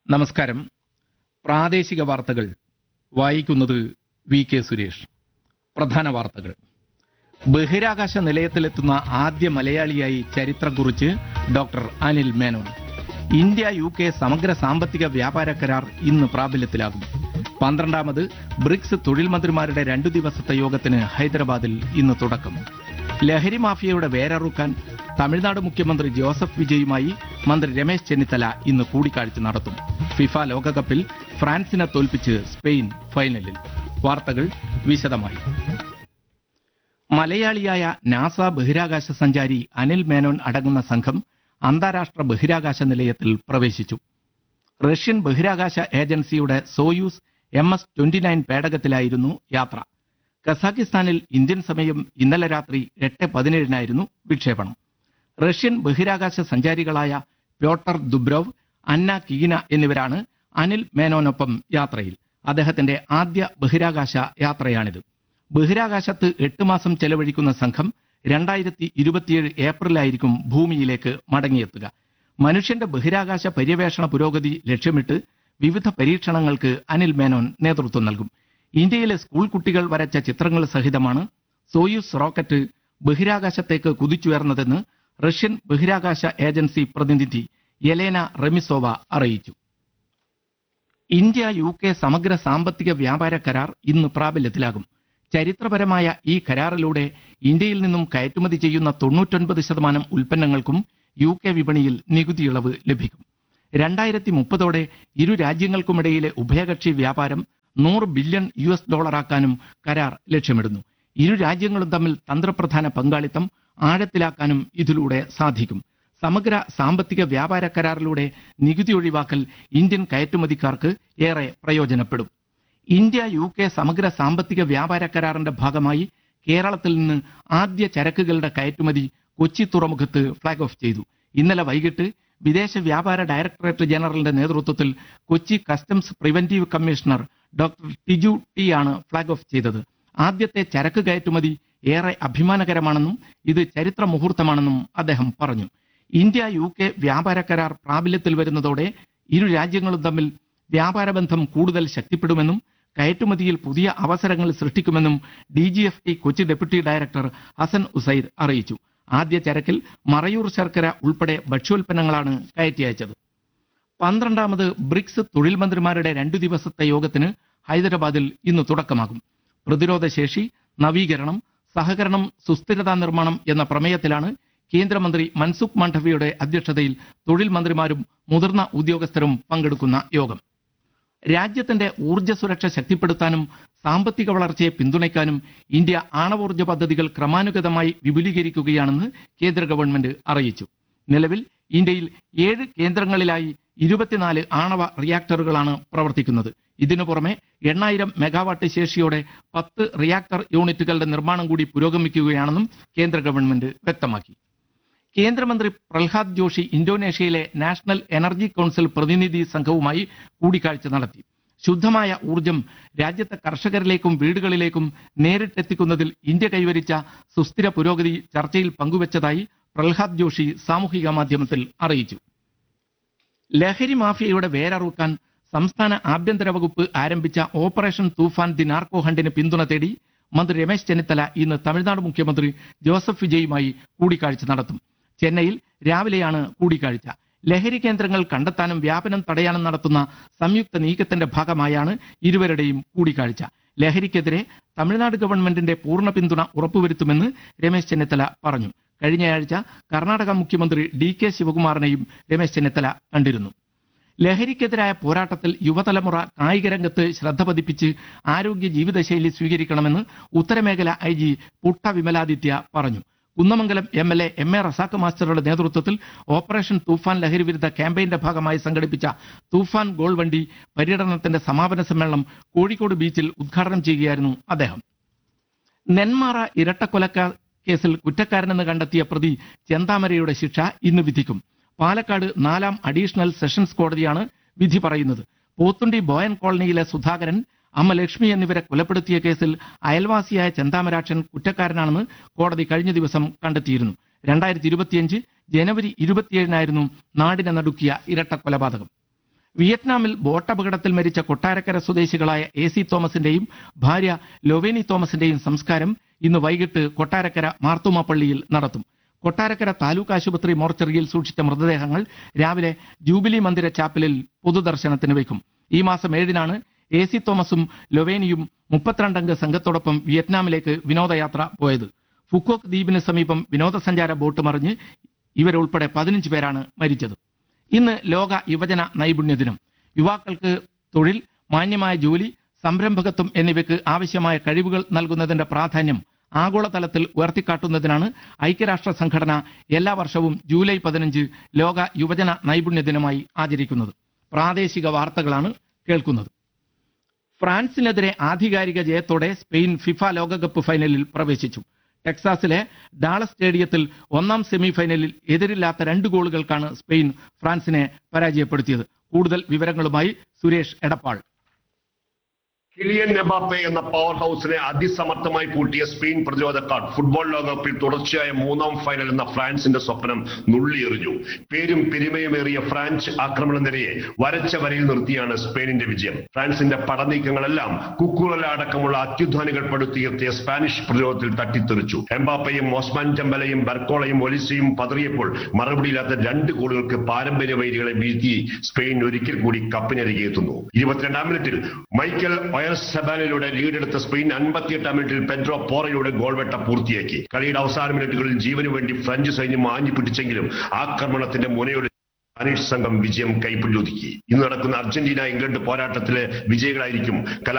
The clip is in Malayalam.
നമസ്കാരം പ്രാദേശിക വാർത്തകൾ വായിക്കുന്നത് വി കെ സുരേഷ് പ്രധാന വാർത്തകൾ ബഹിരാകാശ നിലയത്തിലെത്തുന്ന ആദ്യ മലയാളിയായി ചരിത്രം കുറിച്ച് doctor Anil Menon India U K സമഗ്ര സാമ്പത്തിക വ്യാപാര കരാർ ഇന്ന് പ്രാബല്യത്തിലാകും പന്ത്രണ്ടാമത് ബ്രിക്സ് തൊഴിൽ മന്ത്രിമാരുടെ രണ്ടു ദിവസത്തെ യോഗത്തിന് ഹൈദരാബാദിൽ ഇന്ന് തുടക്കം ലഹരി മാഫിയയുടെ വേരറുക്കാൻ തമിഴ്നാട് മുഖ്യമന്ത്രി ജോസഫ് വിജയുമായി മന്ത്രി രമേശ് ചെന്നിത്തല ഇന്ന് കൂടിക്കാഴ്ച നടത്തും ഫിഫ ലോകകപ്പിൽ ഫ്രാൻസിനെ തോൽപ്പിച്ച് സ്പെയിൻ ഫൈനലിൽ വാർത്തകൾ വിശദമായി മലയാളിയായ നാസ ബഹിരാകാശ സഞ്ചാരി അനിൽ മേനോൻ അടങ്ങുന്ന സംഘം അന്താരാഷ്ട്ര ബഹിരാകാശ നിലയത്തിൽ പ്രവേശിച്ചു റഷ്യൻ ബഹിരാകാശ ഏജൻസിയുടെ Soyuz M S twenty nine പേടകത്തിലായിരുന്നു യാത്ര കസാഖിസ്ഥാനിൽ ഇന്ത്യൻ സമയം ഇന്നലെ രാത്രി എട്ട് പതിനേഴിനായിരുന്നു വിക്ഷേപണം റഷ്യൻ ബഹിരാകാശ സഞ്ചാരികളായ പ്യോട്ടർ ദുബ്രോവ് അന്ന കീന എന്നിവരാണ് അനിൽ മേനോനൊപ്പം യാത്രയിൽ അദ്ദേഹത്തിന്റെ ആദ്യ ബഹിരാകാശ യാത്രയാണിത് ബഹിരാകാശത്ത് എട്ട് മാസം ചെലവഴിക്കുന്ന സംഘം രണ്ടായിരത്തി ഇരുപത്തിയേഴ് ഏപ്രിലായിരിക്കും ഭൂമിയിലേക്ക് മടങ്ങിയെത്തുക മനുഷ്യന്റെ ബഹിരാകാശ പര്യവേഷണ പുരോഗതി ലക്ഷ്യമിട്ട് വിവിധ പരീക്ഷണങ്ങൾക്ക് അനിൽ മേനോൻ നേതൃത്വം നൽകും ഇന്ത്യയിലെ സ്കൂൾ കുട്ടികൾ വരച്ച ചിത്രങ്ങൾ സഹിതമാണ് സോയൂസ് റോക്കറ്റ് ബഹിരാകാശത്തേക്ക് കുതിച്ചുയർന്നതെന്ന് റഷ്യൻ ബഹിരാകാശ ഏജൻസി പ്രതിനിധി യെലേന റെമിസോവ അറിയിച്ചു ഇന്ത്യ യു കെ സമഗ്ര സാമ്പത്തിക വ്യാപാര കരാർ ഇന്ന് പ്രാബല്യത്തിലാകും ചരിത്രപരമായ ഈ കരാറിലൂടെ ഇന്ത്യയിൽ നിന്നും കയറ്റുമതി ചെയ്യുന്ന തൊണ്ണൂറ്റൊൻപത് ശതമാനം ഉൽപ്പന്നങ്ങൾക്കും യു കെ വിപണിയിൽ നികുതി ഇളവ് ലഭിക്കും രണ്ടായിരത്തി മുപ്പതോടെ ഇരു രാജ്യങ്ങൾക്കുമിടയിലെ ഉഭയകക്ഷി വ്യാപാരം നൂറ് ബില്യൺ യു എസ് ഡോളറാക്കാനും കരാർ ലക്ഷ്യമിടുന്നു ഇരു രാജ്യങ്ങളും തമ്മിൽ തന്ത്രപ്രധാന പങ്കാളിത്തം ആഴത്തിലാക്കാനും ഇതിലൂടെ സാധിക്കും സമഗ്ര സാമ്പത്തിക വ്യാപാര കരാറിലൂടെ നികുതി ഒഴിവാക്കൽ ഇന്ത്യൻ കയറ്റുമതിക്കാർക്ക് ഏറെ പ്രയോജനപ്പെടും ഇന്ത്യ യു കെ സമഗ്ര സാമ്പത്തിക വ്യാപാര കരാറിന്റെ ഭാഗമായി കേരളത്തിൽ നിന്ന് ആദ്യ ചരക്കുകളുടെ കയറ്റുമതി കൊച്ചി തുറമുഖത്ത് ഫ്ളാഗ് ഓഫ് ചെയ്തു ഇന്നലെ വൈകിട്ട് വിദേശ വ്യാപാര ഡയറക്ടറേറ്റ് ജനറലിന്റെ നേതൃത്വത്തിൽ Kochi customs preventive commissioner doctor Tiju T ആണ് ഫ്ളാഗ് ഓഫ് ചെയ്തത് ആദ്യത്തെ ചരക്ക് കയറ്റുമതി ഏറെ അഭിമാനകരമാണെന്നും ഇത് ചരിത്ര മുഹൂർത്തമാണെന്നും അദ്ദേഹം പറഞ്ഞു ഇന്ത്യ യു കെ വ്യാപാര കരാർ പ്രാബല്യത്തിൽ വരുന്നതോടെ ഇരു രാജ്യങ്ങളും തമ്മിൽ വ്യാപാര ബന്ധം കൂടുതൽ ശക്തിപ്പെടുമെന്നും കയറ്റുമതിയിൽ പുതിയ അവസരങ്ങൾ സൃഷ്ടിക്കുമെന്നും D G F T Kochi deputy director Hasan Uzair അറിയിച്ചു ആദ്യ ചരക്കിൽ മറയൂർ ശർക്കര ഉൾപ്പെടെ ഭക്ഷ്യോൽപ്പന്നങ്ങളാണ് കയറ്റി അയച്ചത് പന്ത്രണ്ടാമത് ബ്രിക്സ് തൊഴിൽ മന്ത്രിമാരുടെ രണ്ടു ദിവസത്തെ യോഗത്തിന് ഹൈദരാബാദിൽ ഇന്ന് തുടക്കമാകും പ്രതിരോധ ശേഷി നവീകരണം സഹകരണം സുസ്ഥിരതാ നിർമ്മാണം എന്ന പ്രമേയത്തിലാണ് കേന്ദ്രമന്ത്രി മൻസുഖ് മാണ്ഡവ്യയുടെ അധ്യക്ഷതയിൽ തൊഴിൽ മന്ത്രിമാരും മുതിർന്ന ഉദ്യോഗസ്ഥരും പങ്കെടുക്കുന്ന യോഗം രാജ്യത്തിന്റെ ഊർജ്ജ സുരക്ഷ ശക്തിപ്പെടുത്താനും സാമ്പത്തിക വളർച്ചയെ പിന്തുണയ്ക്കാനും ഇന്ത്യ ആണവോർജ്ജ പദ്ധതികൾ ക്രമാനുഗതമായി വിപുലീകരിക്കുകയാണെന്ന് കേന്ദ്ര ഗവൺമെന്റ് അറിയിച്ചു നിലവിൽ ഇന്ത്യയിൽ ഏഴ് കേന്ദ്രങ്ങളിലായി ഇരുപത്തിനാല് ആണവ റിയാക്ടറുകളാണ് പ്രവർത്തിക്കുന്നത് ഇതിനു പുറമെ എണ്ണായിരം മെഗാവാട്ട് ശേഷിയോടെ പത്ത് റിയാക്ടർ യൂണിറ്റുകളുടെ നിർമ്മാണം കൂടി പുരോഗമിക്കുകയാണെന്നും കേന്ദ്ര ഗവൺമെന്റ് വ്യക്തമാക്കി കേന്ദ്രമന്ത്രി പ്രഹ്ലാദ് ജോഷി ഇന്തോനേഷ്യയിലെ നാഷണൽ എനർജി കൗൺസിൽ പ്രതിനിധി സംഘവുമായി കൂടിക്കാഴ്ച നടത്തി ശുദ്ധമായ ഊർജം രാജ്യത്തെ കർഷകരിലേക്കും വീടുകളിലേക്കും നേരിട്ടെത്തിക്കുന്നതിൽ ഇന്ത്യ കൈവരിച്ച സുസ്ഥിര പുരോഗതി ചർച്ചയിൽ പങ്കുവച്ചതായി പ്രഹ്ലാദ് ജോഷി സാമൂഹിക മാധ്യമത്തിൽ അറിയിച്ചു ലഹരി മാഫിയയുടെ വേരറുക്കാൻ സംസ്ഥാന ആഭ്യന്തര വകുപ്പ് ആരംഭിച്ച ഓപ്പറേഷൻ തൂഫാൻ ദി നാർക്കോ ഹണ്ടിന് പിന്തുണ തേടി മന്ത്രി രമേശ് ചെന്നിത്തല ഇന്ന് തമിഴ്നാട് മുഖ്യമന്ത്രി ജോസഫ് വിജയുമായി കൂടിക്കാഴ്ച നടത്തും ചെന്നൈയിൽ രാവിലെയാണ് കൂടിക്കാഴ്ച ലഹരി കേന്ദ്രങ്ങൾ കണ്ടെത്താനും വ്യാപനം തടയാനും നടത്തുന്ന സംയുക്ത നീക്കത്തിന്റെ ഭാഗമായാണ് ഇരുവരുടെയും കൂടിക്കാഴ്ച ലഹരിക്കെതിരെ തമിഴ്നാട് ഗവൺമെന്റിന്റെ പൂർണ്ണ പിന്തുണ ഉറപ്പുവരുത്തുമെന്ന് രമേശ് ചെന്നിത്തല പറഞ്ഞു കഴിഞ്ഞയാഴ്ച കർണാടക മുഖ്യമന്ത്രി ഡി കെ ശിവകുമാറിനെയും രമേശ് ചെന്നിത്തല കണ്ടിരുന്നു ലഹരിക്കെതിരായ പോരാട്ടത്തിൽ യുവതലമുറ കായിക രംഗത്ത് ശ്രദ്ധ പതിപ്പിച്ച് ആരോഗ്യ ജീവിതശൈലി സ്വീകരിക്കണമെന്ന് ഉത്തരമേഖല ഐ ജി പുട്ട വിമലാദിത്യ പറഞ്ഞു Kunnamangalam M L A M A Razak മാസ്റ്ററുടെ നേതൃത്വത്തിൽ ഓപ്പറേഷൻ തൂഫാൻ ലഹരി വിരുദ്ധ ക്യാമ്പയിന്റെ ഭാഗമായി സംഘടിപ്പിച്ച തൂഫാൻ ഗോൾ വണ്ടി പര്യടനത്തിന്റെ സമാപന സമ്മേളനം കോഴിക്കോട് ബീച്ചിൽ ഉദ്ഘാടനം ചെയ്യുകയായിരുന്നു അദ്ദേഹം നെന്മാറ ഇരട്ടക്കൊലക്ക കേസിൽ കുറ്റക്കാരനെന്ന് കണ്ടെത്തിയ പ്രതി ചെന്താമരയുടെ ശിക്ഷ ഇന്ന് വിധിക്കും പാലക്കാട് നാലാം അഡീഷണൽ സെഷൻസ് കോടതിയാണ് വിധി പറയുന്നത് പോത്തുണ്ടി ബോയൻ കോളനിയിലെ സുധാകരൻ അമ്മ ലക്ഷ്മി എന്നിവരെ കൊലപ്പെടുത്തിയ കേസിൽ അയൽവാസിയായ ചെന്താമരാക്ഷൻ കുറ്റക്കാരനാണെന്ന് കോടതി കഴിഞ്ഞ ദിവസം കണ്ടെത്തിയിരുന്നു രണ്ടായിരത്തി ഇരുപത്തിയഞ്ച് ജനുവരി ഇരുപത്തിയേഴിനായിരുന്നു നാടിനെ നടുക്കിയ ഇരട്ട കൊലപാതകം വിയറ്റ്നാമിൽ ബോട്ടപകടത്തിൽ മരിച്ച കൊട്ടാരക്കര സ്വദേശികളായ എ സി തോമസിന്റെയും ഭാര്യ ലൊവേനി തോമസിന്റെയും സംസ്കാരം ഇന്ന് വൈകിട്ട് കൊട്ടാരക്കര മാർത്തുമ പള്ളിയിൽ നടത്തും കൊട്ടാരക്കര താലൂക്ക് ആശുപത്രി മോർച്ചറിയിൽ സൂക്ഷിച്ച മൃതദേഹങ്ങൾ രാവിലെ ജൂബിലി മന്ദിര ചാപ്പലിൽ പൊതുദർശനത്തിന് വയ്ക്കും ഈ മാസം ഏഴിനാണ് എ സി തോമസും ലൊവേനിയും മുപ്പത്തിരണ്ടംഗ സംഘത്തോടൊപ്പം വിയറ്റ്നാമിലേക്ക് വിനോദയാത്ര പോയത് ഫുക്കോക്ക് ദ്വീപിന് സമീപം വിനോദസഞ്ചാര ബോട്ട് മറിഞ്ഞ് ഇവരുൾപ്പെടെ പതിനഞ്ച് പേരാണ് മരിച്ചത് ഇന്ന് ലോക യുവജന നൈപുണ്യ ദിനം യുവാക്കൾക്ക് തൊഴിൽ മാന്യമായ ജോലി സംരംഭകത്വം എന്നിവയ്ക്ക് ആവശ്യമായ കഴിവുകൾ നൽകുന്നതിന്റെ പ്രാധാന്യം ആഗോളതലത്തിൽ ഉയർത്തിക്കാട്ടുന്നതിനാണ് ഐക്യരാഷ്ട്ര സംഘടന എല്ലാ വർഷവും ജൂലൈ പതിനഞ്ച് ലോക യുവജന നൈപുണ്യ ദിനമായി ആചരിക്കുന്നത് പ്രാദേശിക വാർത്തകളാണ് കേൾക്കുന്നത് ഫ്രാൻസിനെതിരെ ആധികാരിക ജയത്തോടെ സ്പെയിൻ ഫിഫ ലോകകപ്പ് ഫൈനലിൽ പ്രവേശിച്ചു ടെക്സാസിലെ ഡാളസ് സ്റ്റേഡിയത്തിൽ ഒന്നാം സെമി ഫൈനലിൽ എതിരില്ലാത്ത രണ്ട് ഗോളുകൾക്കാണ് സ്പെയിൻ ഫ്രാൻസിനെ പരാജയപ്പെടുത്തിയത് കൂടുതൽ വിവരങ്ങളുമായി സുരേഷ് എടപ്പാൾ കിലിയൻ എംബാപ്പെ എന്ന പവർ ഹൗസിനെ അതിസമർത്ഥമായി പൂട്ടിയ സ്പെയിൻ പ്രതിരോധക്കാർ ഫുട്ബോൾ ലോകകപ്പിൽ തുടർച്ചയായ മൂന്നാം ഫൈനൽ എന്ന ഫ്രാൻസിന്റെ സ്വപ്നം നുള്ളിയെറിഞ്ഞു പേരും പെരുമയുമേറിയ ഫ്രാൻസ് ആക്രമണ നിരയെ വരച്ച വരയിൽ നിർത്തിയാണ് സ്പെയിനിന്റെ വിജയം ഫ്രാൻസിന്റെ പടനീക്കങ്ങളെല്ലാം കുക്കുറല അടക്കമുള്ള അത്യുധാനികൾ പടുത്തുയർത്തിയ സ്പാനിഷ് പ്രതിരോധത്തിൽ തട്ടിത്തെറിച്ചു എംബാപ്പയും ഓസ്മാൻ ജമ്പലയും ബർക്കോളയും ഒലിസയും പതറിയപ്പോൾ മറുപടിയില്ലാത്ത രണ്ട് ഗോളുകൾക്ക് പാരമ്പര്യ വൈരികളെ വീഴ്ത്തി സ്പെയിൻ ഒരിക്കൽ കൂടി കപ്പിനരികെ എത്തുന്നു ഇരുപത്തിരണ്ടാം മിനിറ്റിൽ മൈക്കൽ ഒയർസ് സെബാനിലൂടെ ലീഡെടുത്ത സ്പെയിൻ അൻപത്തിയെട്ടാം മിനിറ്റിൽ പെഡ്രോ പോറയുടെ ഗോൾവെട്ട പൂർത്തിയാക്കി കളിയുടെ അവസാന മിനിറ്റുകളിൽ ജീവന് വേണ്ടി ഫ്രഞ്ച് സൈന്യം ആഞ്ഞു പിടിച്ചെങ്കിലും ആക്രമണത്തിന്റെ മുനയുടെ സ്പാനിഷ് സംഘം വിജയം കൈപ്പിടിയൊതുക്കി ഇന്ന് നടക്കുന്ന അർജന്റീന ഇംഗ്ലണ്ട് പോരാട്ടത്തിലെ വിജയികളായിരിക്കും കലാ